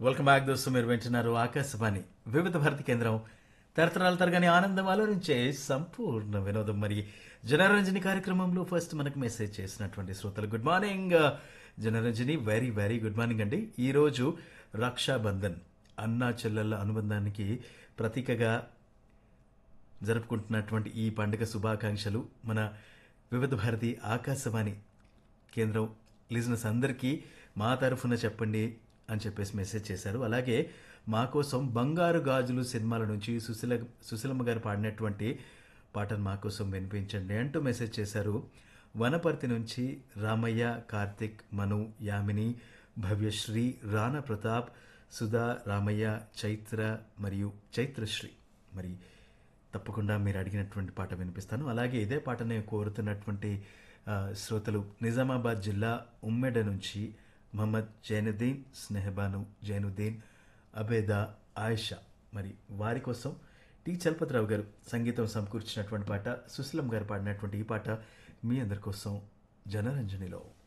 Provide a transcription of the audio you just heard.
welcome back దోస్తు మీరు వింటున్నారు ఆకాశవాణి వివిధ భారతి కేంద్రం తరతరాల తరగని ఆనందం ఆలోచించే సంపూర్ణ వినోదం మరి జనరంజని కార్యక్రమంలో ఫస్ట్ మనకు మెసేజ్ చేసినటువంటి శ్రోతలు good morning Janaranjani very very good morning అండి ఈరోజు రక్షాబంధన్ అన్నా చెల్లెళ్ళ అనుబంధానికి ప్రతీకగా జరుపుకుంటున్నటువంటి ఈ పండుగ శుభాకాంక్షలు మన వివిధ భారతి ఆకాశవాణి కేంద్రం లిజినెస్ అందరికీ మా తరఫున చెప్పండి అని చెప్పేసి మెసేజ్ చేశారు అలాగే మా కోసం బంగారు గాజులు సినిమాల నుంచి సుశీల సుశీలమ్మ గారు పాడినటువంటి పాటను మా కోసం వినిపించండి అంటూ మెసేజ్ చేశారు వనపర్తి నుంచి రామయ్య కార్తిక్ మను యామిని భవ్యశ్రీ రాణా ప్రతాప్ సుధా రామయ్య చైత్ర మరియు చైత్రశ్రీ మరి తప్పకుండా మీరు అడిగినటువంటి పాట వినిపిస్తాను అలాగే ఇదే పాటనే కోరుతున్నటువంటి ఆ, శ్రోతలు నిజామాబాద్ జిల్లా ఉమ్మెడ నుంచి మహమ్మద్ జైనుద్దీన్ స్నేహబాను జైనుద్దీన్ అబేదా ఆయిషా మరి వారి కోసం టి చలపతిరావు గారు సంగీతం సమకూర్చినటువంటి పాట సుశీలం గారు పాడినటువంటి ఈ పాట మీ అందరి కోసం జనరంజనిలో